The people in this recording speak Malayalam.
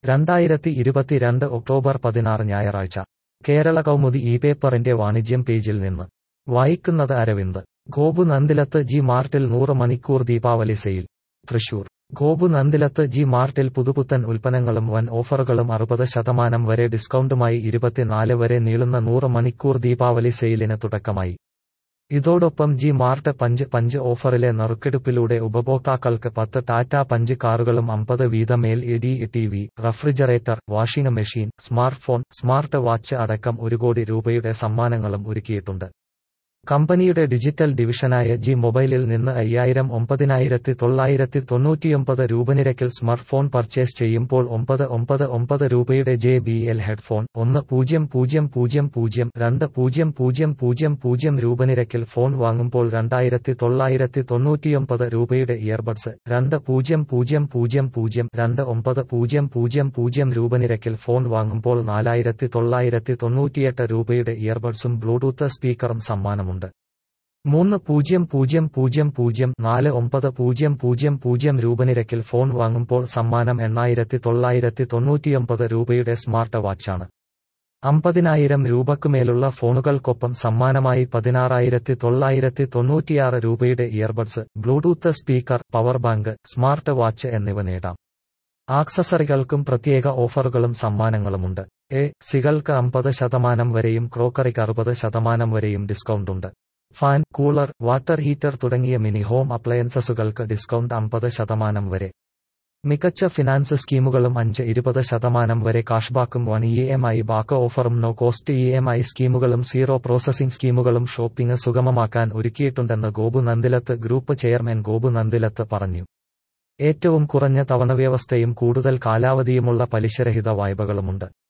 രണ്ടായിരത്തി ഇരുപത്തിരണ്ട് ഒക്ടോബർ പതിനാറ് ഞായറാഴ്ച കേരള കൗമുദി ഈ പേപ്പറിന്റെ വാണിജ്യം പേജിൽ നിന്ന് വായിക്കുന്നത് അരവിന്ദ് ഗോപു നന്ദിലത്ത് ജി മാർട്ടിൽ നൂറ് മണിക്കൂർ ദീപാവലി സെയിൽ തൃശൂർ ഗോപു നന്ദിലത്ത് ജി മാർട്ടിൽ പുതുപുത്തൻ ഉൽപ്പന്നങ്ങളും വൻ ഓഫറുകളും അറുപത് ശതമാനം വരെ ഡിസ്കൗണ്ടുമായി ഇരുപത്തിനാല് വരെ നീളുന്ന നൂറ് മണിക്കൂർ ദീപാവലി സെയിലിന് തുടക്കമായി ഇതോടൊപ്പം ജി മാർട്ട് പഞ്ച് പഞ്ച് ഓഫറിലെ നറുക്കെടുപ്പിലൂടെ ഉപഭോക്താക്കൾക്ക് പത്ത് ടാറ്റ പഞ്ച് കാറുകളും അമ്പത് വീതം L E D T V refrigerator washing machine smart phone smart watch അടക്കം ഒരു കോടി രൂപയുടെ സമ്മാനങ്ങളും ഒരുക്കിയിട്ടുണ്ട് കമ്പനിയുടെ ഡിജിറ്റൽ ഡിവിഷനായ ജി മൊബൈലിൽ നിന്ന് അയ്യായിരം ഒമ്പതിനായിരത്തി തൊള്ളായിരത്തി തൊണ്ണൂറ്റിയൊമ്പത് രൂപ നിരക്കിൽ സ്മാർട്ട് ഫോൺ പർച്ചേസ് ചെയ്യുമ്പോൾ ഒമ്പത് ഒമ്പത് ഒമ്പത് രൂപയുടെ ജെ ബി എൽ ഹെഡ്ഫോൺ ഒന്ന് പൂജ്യം പൂജ്യം പൂജ്യം പൂജ്യം രണ്ട് പൂജ്യം പൂജ്യം പൂജ്യം പൂജ്യം രൂപ നിരക്കിൽ ഫോൺ വാങ്ങുമ്പോൾ രണ്ടായിരത്തി തൊള്ളായിരത്തി തൊണ്ണൂറ്റിയൊമ്പത് രൂപയുടെ ഇയർബഡ്സ് രണ്ട് പൂജ്യം പൂജ്യം പൂജ്യം പൂജ്യം രണ്ട് ഒമ്പത് പൂജ്യം പൂജ്യം പൂജ്യം രൂപ നിരക്കിൽ ഫോൺ വാങ്ങുമ്പോൾ നാലായിരത്തി തൊള്ളായിരത്തി തൊണ്ണൂറ്റിയെട്ട് രൂപയുടെ ഇയർബഡ്സും ബ്ലൂടൂത്ത് സ്പീക്കറും സമ്മാനമുണ്ട് മൂന്ന് പൂജ്യം പൂജ്യം പൂജ്യം പൂജ്യം നാല് ഒമ്പത് പൂജ്യം പൂജ്യം പൂജ്യം രൂപ നിരക്കിൽ ഫോൺ വാങ്ങുമ്പോൾ സമ്മാനം എണ്ണായിരത്തി തൊള്ളായിരത്തി തൊണ്ണൂറ്റിയൊമ്പത് രൂപയുടെ സ്മാർട്ട് വാച്ചാണ് അമ്പതിനായിരം രൂപക്കുമേലുള്ള ഫോണുകൾക്കൊപ്പം സമ്മാനമായി പതിനാറായിരത്തി തൊള്ളായിരത്തി തൊണ്ണൂറ്റിയാറ് രൂപയുടെ earbuds bluetooth speaker power bank smart watch എന്നിവ നേടാം ആക്സസറികൾക്കും പ്രത്യേക ഓഫറുകളും സമ്മാനങ്ങളുമുണ്ട് എ സികൾക്ക് അമ്പത് ശതമാനം വരെയും ക്രോക്കറിക്ക് അറുപത് ശതമാനം വരെയും ഡിസ്കൗണ്ടുണ്ട് ഫാൻ കൂളർ വാട്ടർ ഹീറ്റർ തുടങ്ങിയ മിനി ഹോം അപ്ലയൻസസുകൾക്ക് ഡിസ്കൗണ്ട് അമ്പത് ശതമാനം വരെ മികച്ച ഫിനാൻസ് സ്കീമുകളും അഞ്ച് ഇരുപത് ശതമാനം വരെ കാഷ്ബാക്കും one E M I back ഓഫറും no cost E M I സ്കീമുകളും സീറോ പ്രോസസിംഗ് സ്കീമുകളും ഷോപ്പിംഗ് സുഗമമാക്കാൻ ഒരുക്കിയിട്ടുണ്ടെന്ന് ഗോപു നന്ദിലത്ത് ഗ്രൂപ്പ് ചെയർമാൻ ഗോപു നന്ദിലത്ത് പറഞ്ഞു ഏറ്റവും കുറഞ്ഞ തവണ വ്യവസ്ഥയും കൂടുതൽ കാലാവധിയുമുള്ള പലിശരഹിത വായ്പകളുമുണ്ട്